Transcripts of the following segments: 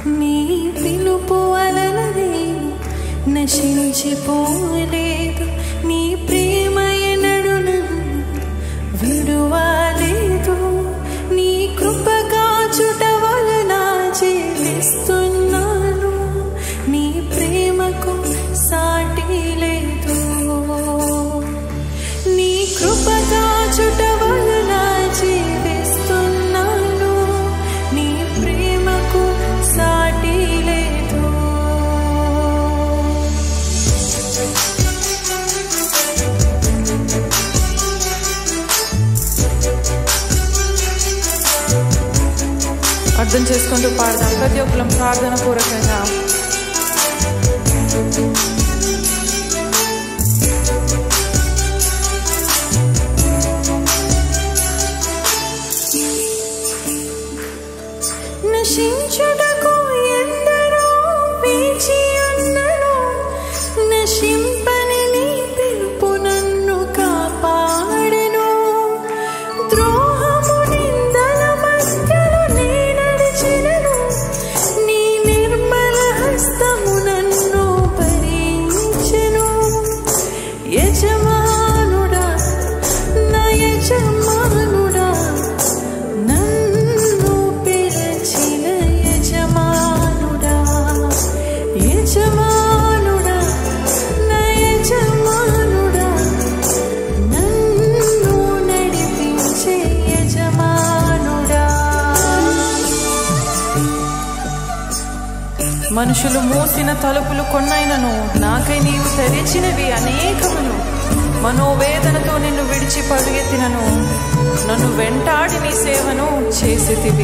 నీ పిలుపు వలన నేను నశించిపోలేదు నీ ప్రేమ ఎన్నడు నన్ను విడువలేదు నీ కృప కాచుట వలన జీవిస్తున్నాను నీ ప్రేమకు సాటి లేదు నీ కృప కాచుట వలన జీవిస్తున్నాను నీ ప్రేమకు సాటి లేదు అర్థం చేసుకుంటూ పాడదాం ప్రతి ఒక్కరం ప్రార్థన పూర్వకంగా నశించుటకు ఎందరో వేచి ఉన్నను నశింపని నీ పిలుపు నన్ను కాపాడెను ద్రోహము నిందల మధ్యలో నే నడిచినను నీ నిర్మల హస్తము నన్ను భరించెను యజమానుడా నా యజమానుడా నన్ను పిలిచిన యజమానుడా యజమానుడా నా యజమానుడా నన్ను నడిపించే యజమానుడా మనుషులు మూసిన తలుపులు కొన్నైనను నాకై నీవు తెరిచినవి అనేకములు మనోవేదనతో నిన్ను విడిచి పరుగెత్తినను నన్ను వెంటాడి నీ సేవను చేసితివి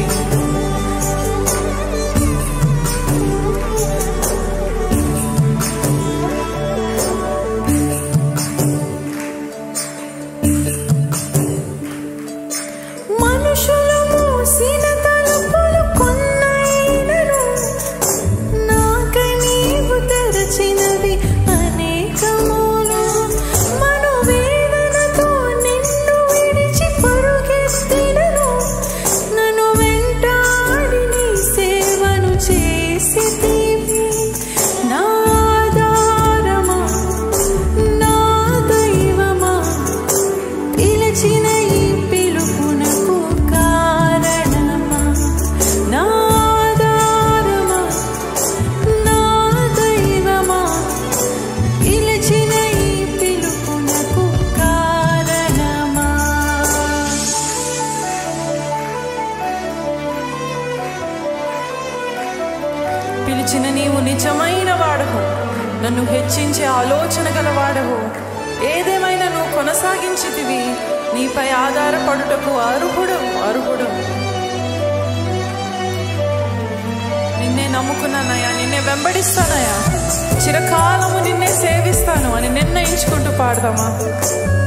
మనుషులు మూసిన తలుపులు కొన్నైనను నాకై నీవు తెరచినవి అనేకములు మనోవేదనతో నిన్ను విడిచి పరుగెత్తినను నన్ను వెంటాడి నీ సేవను చేసితివి నా ఆధారమా నా దైవమా పిలిచిన ఈ పిలుపునకు కారణమా నా ఆధారమా నా దైవమా పిలిచిన ఈ పిలుపునకు కారణమా పిలిచిన నీవు నిజమైన వాడవు నన్ను హెచ్చించే ఆలోచన గలవాడవు ఏదేమైనా నువ్వు కొనసాగించితివి నీపై ఆధారపడుటకు అర్హుడు అర్హుడు నిన్నే నమ్ముకున్నానయ్యా నిన్నే వెంబడిస్తానయ్యా చిరకాలము నిన్నే సేవిస్తాను అని నిర్ణయించుకుంటూ పాడదామా